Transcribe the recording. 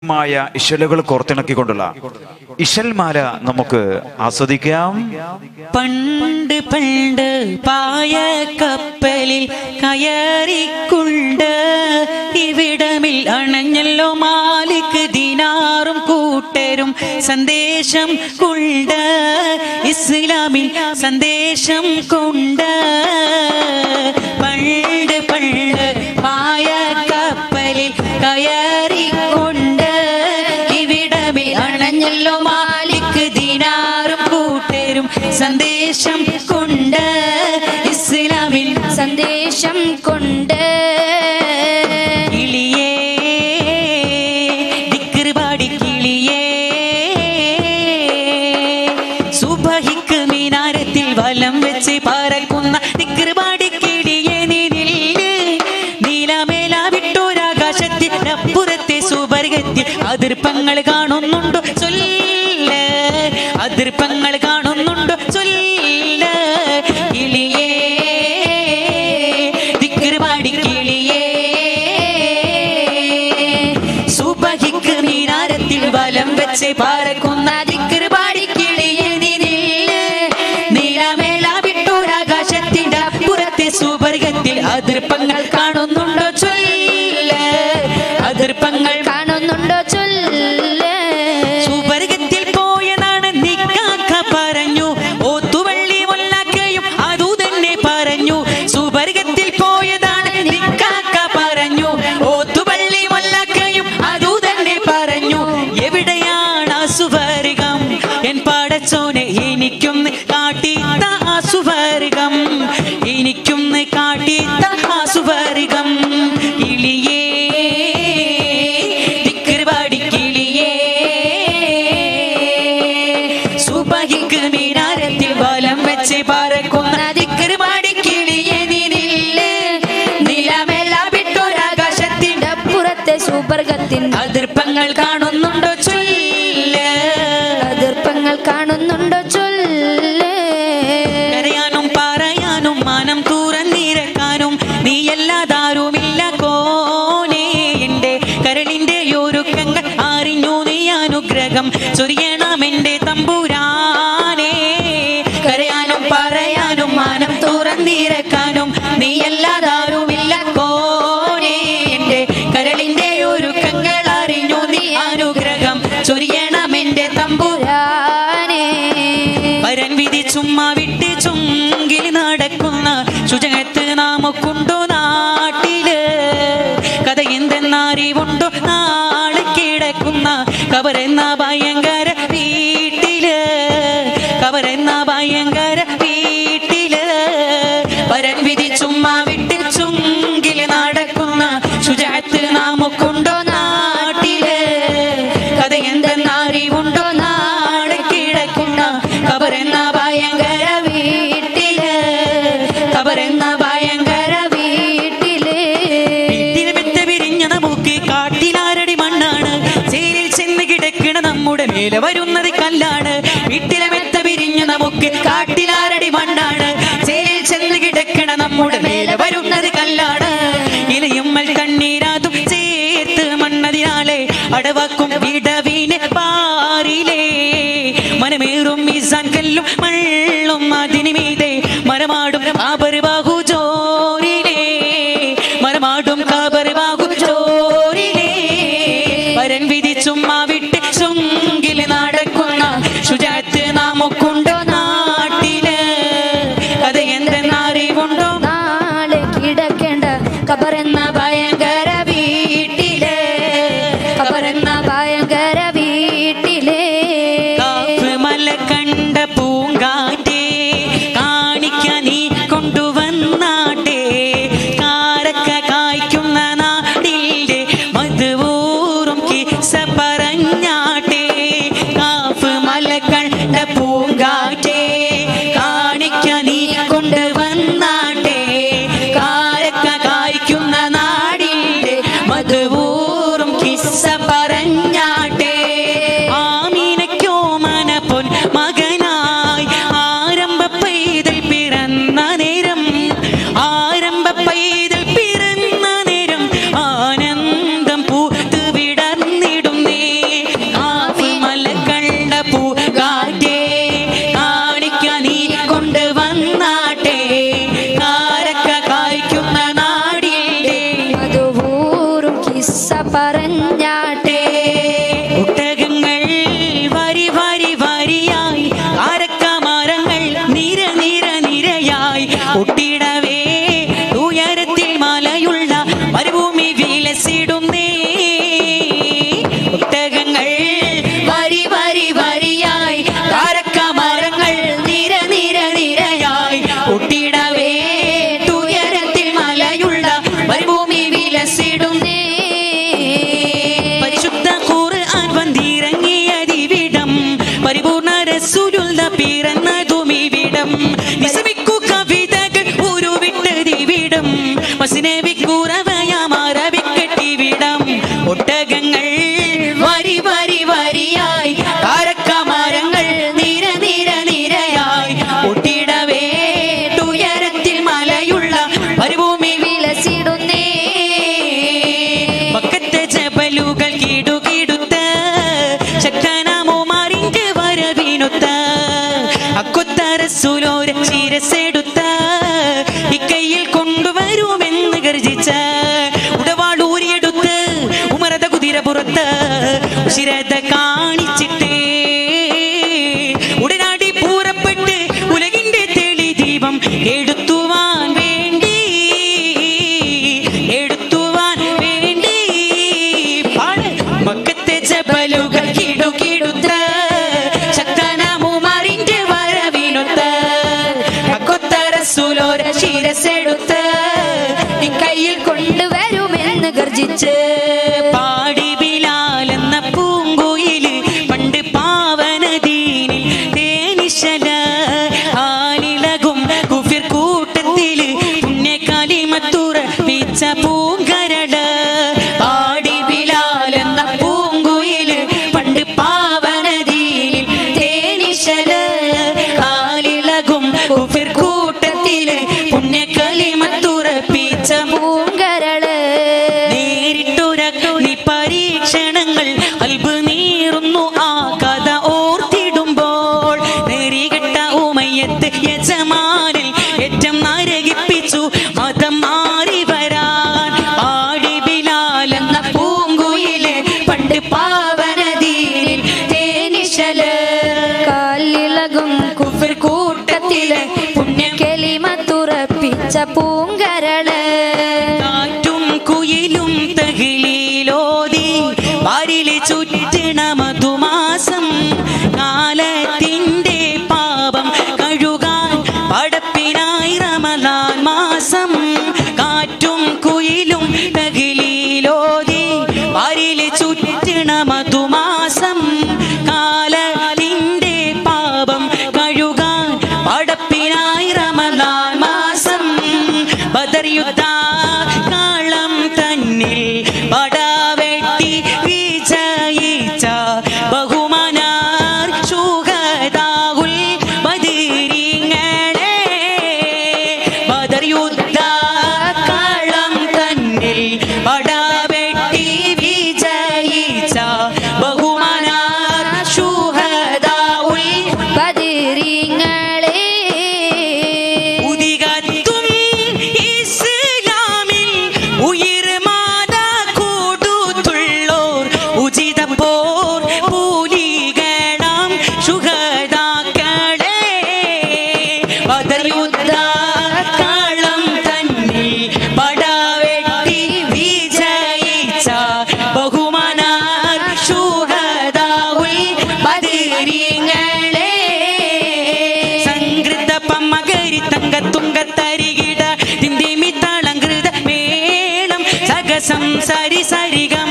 മനോഹരമായ ഇശലുകൾ കോർത്തിണക്കിക്കൊണ്ടുള്ള ഇശൽമാല നമുക്ക് ആസ്വദിക്കാം പണ്ട് പണ്ട് പായ കപ്പലിൽ കയറിക്കൊണ്ട് ഇവിടമിൽ അണഞ്ഞല്ലോ മാലിക് ദിനാറും കൂട്ടരും സന്ദേശം കൊണ്ട് ഇസ്ലാമിൽ സന്ദേശം കൊണ്ട് പണ്ട് പണ്ട് പായ കപ്പലിൽ കയറിക്കൊണ്ട് ഇവിടമിൽ അണഞ്ഞല്ലോ മാലിക് ദിനാറും കൂട്ടരും സന്ദേശം കൊണ്ട് ഇസ്ലാമിൽ സന്ദേശം കൊണ്ട് കിളിയേ ദിക്ർപാടി കിളിയേ സുബഹിക്ക് മീനാരത്തിൽ വലം വെച്ച് പറക്കുന്ന ദിക്ർപാടി കിളിയേ നീ നില്ല് നീലമേല വിട്ടോരാകാശത്തിൽ അപ്പുറത്തെ സുബർഗത്തിൽ അതിർപ്പങ്ങൾ കാണുന്നുണ്ടോ ചൊല്ല് അതിർപ്പങ്ങൾ കാണുന്നുണ്ടോ ചൊല്ല് കിളിയേ ദിക്ർപാടി കിളിയേ സുബഹിക്ക് മീനാരത്തിൽ വലം വെച്ച് പറക്കുന്ന ദിക്ർപാടി കിളിയേ നീ നില്ല് നീലമേല വിട്ടോരാകാശത്തിന്റെ അപ്പുറത്തെ സുബർഗത്തിൽ അതിർപ്പങ്ങൾ കാണുന്നുണ്ടോ ചൊല്ല് അതിർപ്പങ്ങൾ കാണുന്നുണ്ടോ ചൊല്ല് സുബർഗത്തിൽ പോയതാണ് നിക്കാക്ക പറഞ്ഞു ഓത്തുവള്ളി മുല്ലക്കയും അതു തന്നെ പറഞ്ഞു സുബർഗത്തിൽ പോയതാണ് നിക്കാക്ക പറഞ്ഞു ഓത്തുവള്ളി മുല്ലക്കയും അതു തന്നെ പറഞ്ഞു എവിടെയാണ് ആ സുവർഗം എൻ പാടച്ചോനെ എനിക്കൊന്ന് കാട്ടിത്ത ആ സുവർഗം എനിക്കൊന്ന് കാട്ടിത്ത ആ സുവർഗം ഇളിയേ ദിക്ർവാടി കിളിയേ സുബഹിക്ക് മീനാരത്തിൽ വലം വെച്ച് പറക്കുന്ന ദിക്ർവാടി കിളിയേ നീ നില്ല് നിലമെല്ല വിട്ടൊരാകാശത്തിന്റെ പുറത്തെ സുബർഗത്തിൻ അതിർപ്പങ്ങൾ കാണുന്നുണ്ടോ ചൊല്ല് അതിർപ്പങ്ങൾ കാണുന്നുണ്ടോ ചൊല്ല് കരയാനും പറയാനും മാനം തുറന്നിരക്കാനും നീ എല്ലാതാരുമില്ല കോനേ എന്റെ കരളിന്റെ ഒരുക്കങ്ങൾ അറിഞ്ഞു നീ അനുഗ്രഹം ചൊരിയണം എന്റെ തമ്പുരാനേ കരയാനും പറയാനും മാനം തുറന്നിരക്കാനും നീ എല്ലാതാരുമില്ല കോനേ എന്റെ കരളിന്റെ ഒരുക്കങ്ങൾ അറിഞ്ഞു നീ അനുഗ്രഹം ചൊരിയണം എന്റെ തമ്പുരാനേ വരൻ വിധി ചുമ്മാ വിട്ട് ചുങ്കിൽ നടക്കുന്ന ശുചകത്ത് നാമക്കുണ്ടോ നാട്ടില് കഥ എന്തെന്നറിവുണ്ടോ നാളെ കിടക്കുന്ന കവരെന്ന ഭയങ്കര വീട്ടില് കവരെന്ന ഭയങ്കര വീട്ടില് വരൻ വിധി ചുമ്മാ വിട്ട് ചുങ്കിൽ നടക്കുന്ന ശുചകത്ത് നാമക്കുണ്ടോ നാട്ടില് കഥ എന്തെന്നറിവുണ്ടോ നാളെ കിടക്കുന്ന കബറെന്ന ഭയങ്കര വീട്ടില് കബറെന്ന ഭയങ്കര വീട്ടില് വീട്ടിൽ മെത്ത വിരിഞ്ഞ നമുക്ക് കാട്ടിലാരടി മണ്ണാണ് ചേരിൽ ചെന്ന് കിടക്കണ നമ്മുടെ മേലെ വരുന്നത് കല്ലാണ് വീട്ടിലെ മെത്ത വിരിഞ്ഞ നമുക്ക് കാട്ടിലാരടി മണ്ണാണ് ചേരിൽ ചെന്ന് കിടക്കണ നമ്മുടെ മേലെ വരുന്നത് കല്ലാണ് ഇലയുമ്മൽ കണ്ണീരാതും ചേർത്ത് മണ്ണതിനാലെ അടവാക്കും വിടവീനെ പാറിലേ മനമേറും മീസാൻ കല്ലും മള്ളും അതിന് മീതെ മരമാടും കാബറ് ബാഹു ജോരിലേ മരമാടും കാബറ് ബാഹു ജോരിലേ വരൻ വിധി ചുമ്മാ വിട്ട് ചുങ്കിൽ നടക്കുന്ന ശുചാത്ത് നാമൊക്കുണ്ടോ നാട്ടില് അത് എന്തെന്നറിവുണ്ടോ നാളെ കിടക്കേണ്ട കബറെന്ന ഭയങ്കര വീട്ടില് കബറെന്ന ഭയങ്കര വീട്ടില് കാഫ് മല കണ്ട പൂങ്കാറ്റേ കാണിക്ക നീ കൊണ്ടുവന്നാട്ടെ കാരക്ക കായ്ക്കുന്ന നാടില്ലേ മധുവൂറും കിസ പറഞ്ഞാട്ടെ കാഫ് മല കണ്ട പൂങ്കാറ്റേ കാണിക്ക നീ കൊണ്ടുവന്നാട്ടെ കാരക്ക കായ്ക്കുന്ന നാടില്ലേ മധുവൂറും കിസ്സ പറഞ്ഞാട്ടെ ആമീനയ്ക്കോ മന പൊൻ മകനായി ആരംഭ പൈതൽ പിറന്ന നേരം ആരംഭ പൈതൽ പിറന്ന നേരം ആനന്ദം പൂത്ത് വിടർന്നിടുന്നേ കൽപ്പിച്ച് ഉടവാളൂരിയെടുത്ത് ഉമരത കുതിര പുറത്ത് ഉശിരത കാണിച്ചിട്ട് ഉടനാടി പൂരപ്പെട്ട് ഉലകിന്റെ തെളി ദീപം എടുത്തുവാൻ വേണ്ടി എടുത്തുവാൻ വേണ്ടി പാട്. മക്കത്തെ ജബലുകൾ കിടുകിടുത്ത് ശക്തനാമുമാറിന്റെ വരവിനൊത്ത് കൊത്തരസുലോര ശിരസെടുത്ത് കയ്യിൽ കൊണ്ടുവരുമെന്ന് ഗർജിച്ച് പാടി ബിലാൽ എന്ന പൂങ്കുയില് പണ്ട് പാവനദീനിൽ തേനിശല ആലിളകും കുഫിർ കൂട്ടത്തില് പുണ്യകാലിമത്തുറ പിച്ച പൂങ്കരട് പാടി ബിലാൽ എന്ന പൂങ്കുയില് പണ്ട് പാവനദീനിൽ തേനിശല ആലിളകും കുഫിർ കൂട്ടത്തില് പുണ്യകാലിമത്തുറ പിച്ച പൂങ്കരള് നേരിട്ടൊരഗ്നി പരീക്ഷണങ്ങൾ അൽബ് നീറുന്നു ആ കഥ ഓർത്തിടുമ്പോൾ നേരികെട്ട ഉമയത്ത് യജമാനിൽ ഏറ്റം നരകിപ്പിച്ചു മതം മാറി വരാൻ ആടി ബിലാൽ എന്ന പൂങ്കുയിലെ പണ്ട് പാവനദീനിൽ തേനിശല് കാലിളകും കുഫിർ കൂട്ടത്തിലെ പുണ്യക്കെളിമത്തുറപ്പിച്ച പൂങ്കരള് കാറ്റും കുയിലും തകിലീലോതി വാരിലെ ചുറ്റണ മധുമാസം കാലത്തിന്റെ പാപം കഴുകാൻ പടപ്പിനായി റമലാൻ മാസം കാറ്റും കുയിലും തകിലീലോതി വാരിലെ ചുറ്റണ മധുമാസം കാലത്തിന്റെ പാപം കഴുകാൻ പടപ്പിനായി റമലാൻ മാസം ബദർ യുദ്ധ കാളം തന്നിൽ പടവെട്ടി വിജയിച്ച ബഹുമാനാർ ശുഹദാഹുൽ ബദരീങ്ങളെ ബദർ യുദ്ധ കാളം തന്നിൽ പടവെട്ടി വിജയിച്ച ബഹുമാനാർ ശുഹദാഹുൽ പതിരിങ്ങളെ ഉദികത്തും ഇസ്ലാമിൽ ഉയർമാത കൂടുത്തുള്ളോർ ഉചിത പോർ പൂലികണം ശുഹദാക്കളെ ബദർയുദ്ധ കാളം തന്നിൽ പടവെട്ടി വിജയിച്ച ബഹുമാനാർ ശുഹദാവുൽ ബദരീങ്ങളെ സംകൃത പമ്മകരി തങ്കത്തുങ്കത്തരികിട തിന്തിമി തളങ്കൃത മേളം സകസം സരി സരിഗമ